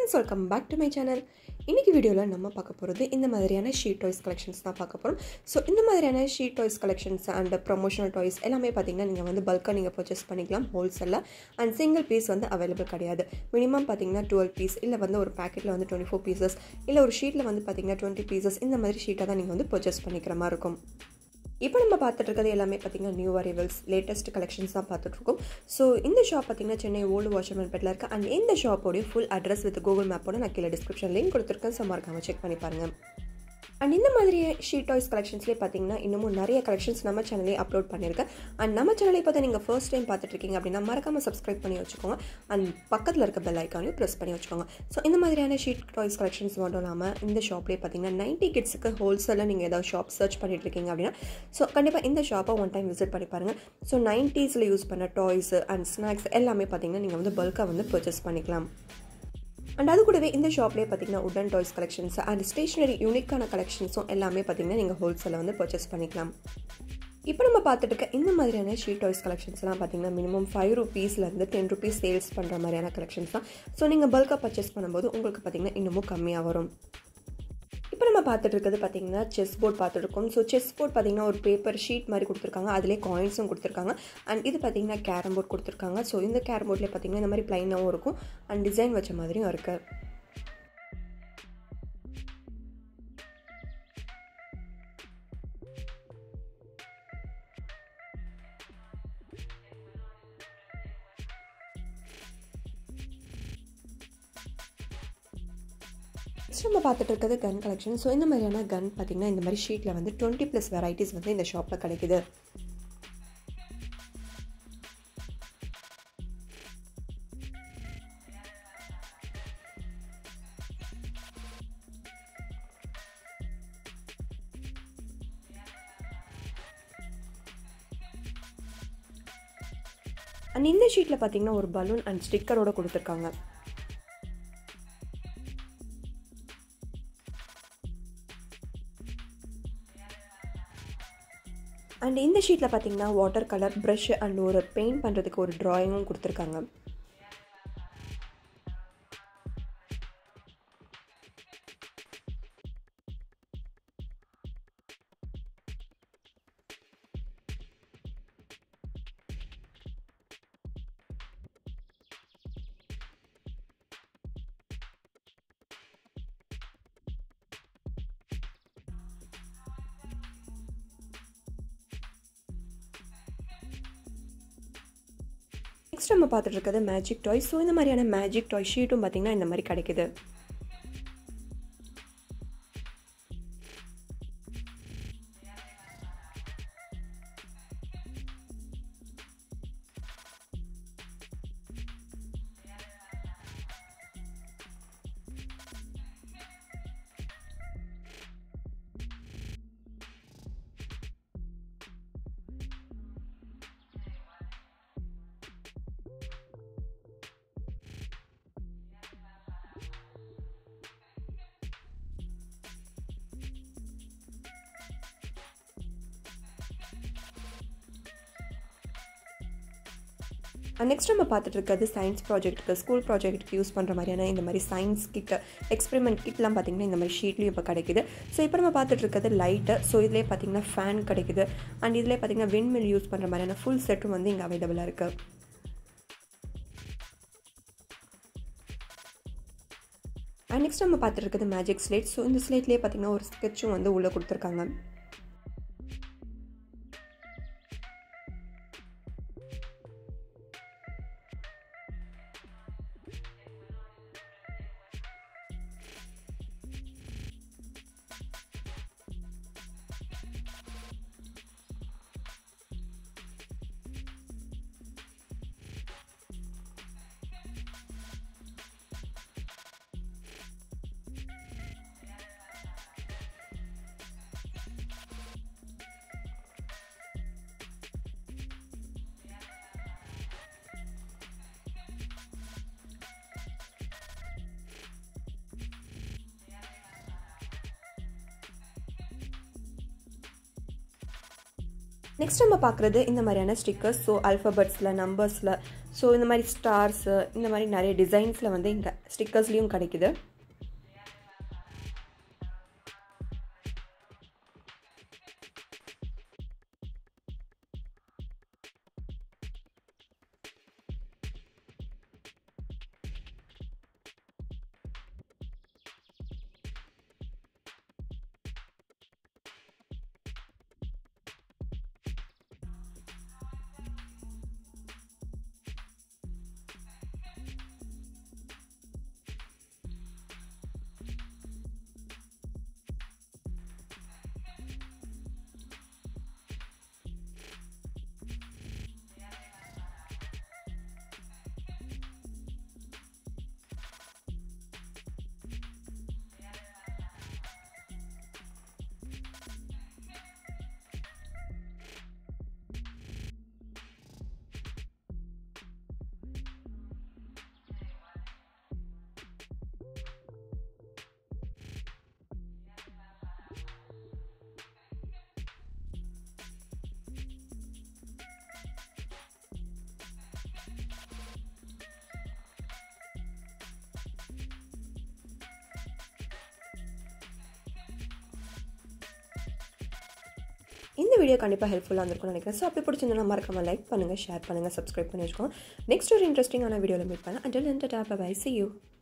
friends welcome back to my channel இன்றைக்கி வீடியோவில் நம்ம பார்க்க போகிறது இந்த மாதிரியான ஷீட் டாய்ஸ் கலெக்ஷன்ஸ் தான் பார்க்க போகிறோம் ஸோ இந்த மாதிரியான sheet toys collections and promotional toys எல்லாமே பார்த்தீங்கன்னா நீங்கள் வந்து பல்காக நீங்கள் பர்ச்சேஸ் பண்ணிக்கலாம் ஹோல்சேலில் அண்ட் சிங்கிள் பீஸ் வந்து அவைலபிள் கிடையாது மினிமம் பார்த்தீங்கன்னா டுவெல் பீஸ் இல்லை வந்து ஒரு பேக்கெட்டில் வந்து டுவெண்ட்டி ஃபோர் பீசஸ் இல்லை ஒரு ஷீட்டில் வந்து பார்த்தீங்கன்னா டுவெண்ட்டி பீசஸ் இந்த மாதிரி ஷீட்டை தான் நீங்கள் வந்து பர்ச்சேஸ் பண்ணிக்கிற மாதிரி இருக்கும் இப்போ நம்ம பார்த்துட்டு இருக்கிறது எல்லாமே பார்த்தீங்கன்னா நியூ அரைவல்ஸ் லேட்டஸ்ட் கலெக்ஷன்ஸ் தான் பார்த்துட்ருக்கோம் ஸோ இந்த ஷாப் பார்த்தீங்கன்னா சென்னை ஓல்டு வாஷர்மேன் பெட்டில் இருக்குது அண்ட் இந்த ஷாப்போடைய ஃபுல் அட்ரஸ் வித் கூகுள் மேப்போட நான் கீழே டிஸ்கிரிப்ஷன் லிங்க் கொடுத்துருக்கேன் ஸோ மறக்காமல் செக் பண்ணி பாருங்கள் அண்ட் இந்த மாதிரி ஷீட் டாய்ஸ் கலெக்ஷன்ஸ்லேயே பார்த்தீங்கன்னா இன்னமும் நிறைய கலெக்ஷன்ஸ் நம்ம சேனலே அப்லோட் பண்ணியிருக்கேன் அண்ட் நம்ம சேனலை பார்த்தா நீங்கள் ஃபர்ஸ்ட் டைம் பார்த்துட்டு இருக்கீங்க அப்படின்னா மறக்காமல் சப்ஸ்கிரைப் பண்ணி வச்சுக்கோங்க அண்ட் பக்கத்தில் இருக்க பெல் ஐக்கானையும் ப்ரெஸ் பண்ணி வச்சுக்கோங்க ஸோ இந்த மாதிரியான ஷீட் டாய்ஸ் கலெக்ஷன்ஸ் மட்டும் இல்லாமல் இந்த ஷாப்லேயே பார்த்தீங்கன்னா நைன்ட்டி கிட்ஸுக்கு ஹோல்சேலில் நீங்கள் ஏதாவது ஷாப் சர்ச் பண்ணிட்டு இருக்கீங்க அப்படின்னா ஸோ கண்டிப்பாக இந்த ஷாப்பை ஒன் டைம் விசிட் பண்ணி பாருங்கள் ஸோ நைன்ட்டீஸில் யூஸ் பண்ண டாய்ஸ் அண்ட் ஸ்நாக்ஸ் எல்லாமே பார்த்தீங்கன்னா நீங்கள் வந்து பல்காக வந்து பர்ச்சேஸ் பண்ணிக்கலாம் அண்ட் அது கூடவே இந்த ஷாப்லேயே பார்த்தீங்கன்னா உடன் டாய்ஸ் கலெக்ஷன்ஸ் அண்ட் ஸ்டேஷனரி யூனிக்கான கலெக்ஷன்ஸும் எல்லாமே பார்த்தீங்கன்னா நீங்கள் ஹோல்சேலில் வந்து பர்ச்சேஸ் பண்ணிக்கலாம் இப்போ நம்ம பார்த்துட்டு இருக்க இந்த மாதிரியான ஷீட் டாய்ஸ் கலெக்ஷன்ஸ்லாம் பார்த்தீங்கன்னா மினிமம் ஃபைவ் ருபீஸ்லேருந்து டென் ருபீஸ் சேல்ஸ் பண்ணுற மாதிரியான கலெக்ஷன்ஸ் தான் ஸோ நீங்கள் பல்காக பர்ச்சேஸ் பண்ணும்போது உங்களுக்கு பார்த்தீங்கன்னா இன்னமும் கம்மியாக வரும் இப்போ நம்ம பார்த்துட்டு இருக்கிறது பார்த்தீங்கன்னா செஸ் போர்ட் பார்த்துருக்கோம் ஸோ செஸ் போர்ட் பார்த்தீங்கன்னா ஒரு பேப்பர் ஷீட் மாதிரி கொடுத்துருக்காங்க அதிலே காயின்ஸும் கொடுத்துருக்காங்க அண்ட் இது பார்த்தீங்கன்னா கேரம் போர்ட் கொடுத்துருக்காங்க ஸோ இந்த கேரம் போர்ட்லேயே பார்த்தீங்கன்னா இந்த மாதிரி ப்ளைனாகவும் இருக்கும் அண்ட் டிசைன் வச்ச மாதிரியும் இருக்குது நெக்ஸ்ட் நம்ம பார்த்துட்டு இருக்கிறது கன் கலெக்ஷன் ஸோ இந்த மாதிரியான கன் பார்த்தீங்கன்னா இந்த மாதிரி ஷீட்டில் வந்து டுவெண்ட்டி ப்ளஸ் வெரைட்டிஸ் வந்து இந்த ஷாப்பில் கிடைக்குது அண்ட் இந்த ஷீட்டில் பார்த்தீங்கன்னா ஒரு பலூன் அண்ட் ஸ்டிக்கரோட கொடுத்துருக்காங்க அண்ட் இந்த ஷீட்டில் பார்த்தீங்கன்னா வாட்டர் கலர் ப்ரஷ் அண்ட் ஒரு பெயிண்ட் பண்ணுறதுக்கு ஒரு ட்ராயிங்கும் கொடுத்துருக்காங்க நெக்ஸ்ட் நம்ம பார்த்துட்டு இருக்கிறது மேஜிக் டாய் ஸோ இந்த மாதிரியான மேஜிக் டாய் ஷீட்டும் பார்த்தீங்கன்னா இந்த மாதிரி கிடைக்குது நெக்ஸ்ட் நம்ம பார்த்துட்டு இருக்கிறது சயின்ஸ் ப்ராஜெக்ட்டுக்கு ஸ்கூல் ப்ராஜெக்ட்டுக்கு யூஸ் பண்ணுற மாதிரியான இந்த மாதிரி சயின்ஸ் கிட் எக்ஸ்பெரிமெண்ட் கிட்லாம் பார்த்தீங்கன்னா இந்த மாதிரி ஷீட்லேயும் இப்போ கிடைக்குது ஸோ இப்போ நம்ம பார்த்துட்டு இருக்கிறது லைட்டு ஸோ இதிலே பார்த்தீங்கன்னா ஃபேன் கிடைக்குது அண்ட் இதிலே பார்த்தீங்கன்னா விண்மில் யூஸ் பண்ணுற மாதிரியான ஃபுல் செட்டும் வந்து இங்கே அவைலபிளாக இருக்குது அண்ட் நெக்ஸ்ட் நம்ம பார்த்துட்டு இருக்கிறது மேஜிக் ஸ்லேட் ஸோ இந்த ஸ்லேட்லேயே பார்த்தீங்கன்னா ஒரு ஸ்கெட்சும் வந்து உள்ளே கொடுத்துருக்காங்க நெக்ஸ்ட் நம்ம பார்க்குறது இந்த மாதிரியான ஸ்டிக்கர்ஸ் ஸோ அல்ஃபபெட்ஸில் நம்பர்ஸில் ஸோ இந்த மாதிரி ஸ்டார்ஸு இந்த மாதிரி நிறைய டிசைன்ஸில் வந்து இங்கே ஸ்டிக்கர்ஸ்லேயும் கிடைக்குது இந்த வீடியோ கண்டிப்பாக ஹெல்ப்ஃபுல்லாக இருந்திருக்கும்னு நினைக்கிறேன் ஸோ அப்படி பிடிச்சிருந்தா மறக்காம லைக் பண்ணுங்கள் ஷேர் பண்ணுங்கள் சப்ஸ்கிரைப் பண்ணி வச்சுக்கோங்க நெக்ஸ்ட் ஒரு இன்ட்ரெஸ்டிங்கான வீடியோவில் மீட் பண்ணேன் until enter bye see you